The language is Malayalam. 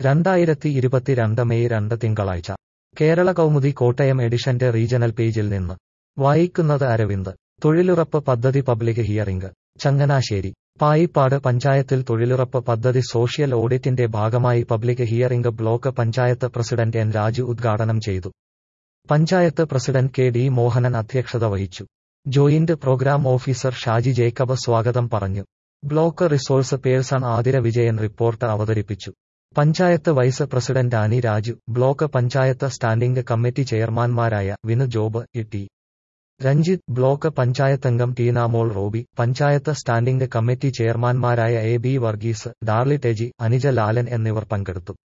രണ്ടായിരത്തി ഇരുപത്തിരണ്ട് മെയ് രണ്ട് തിങ്കളാഴ്ച കേരള കൗമുദി കോട്ടയം എഡിഷന്റെ റീജണൽ പേജിൽ നിന്ന് വായിക്കുന്നത് അരവിന്ദ് തൊഴിലുറപ്പ് പദ്ധതി പബ്ലിക് ഹിയറിംഗ് ചങ്ങനാശ്ശേരി പായിപ്പാട് പഞ്ചായത്തിൽ തൊഴിലുറപ്പ് പദ്ധതി സോഷ്യൽ ഓഡിറ്റിന്റെ ഭാഗമായി public hearing block panchayat president N Raju ഉദ്ഘാടനം ചെയ്തു panchayat president K D Mohanan അധ്യക്ഷത വഹിച്ചു joint programme officer Shaji Jacob സ്വാഗതം പറഞ്ഞു block resource person Athira Vijayan report അവതരിപ്പിച്ചു panchayat vice president Annie Raju block panchayat standing committee ചെയർമാൻമാരായ Vinu Job E T Ranjith block പഞ്ചായത്തംഗം Teenamol Roby panchayat standing committee ചെയർമാൻമാരായ എ ബി വർഗീസ് ഡാർലി ടെജി അനിജ ലാലൻ എന്നിവർ പങ്കെടുത്തു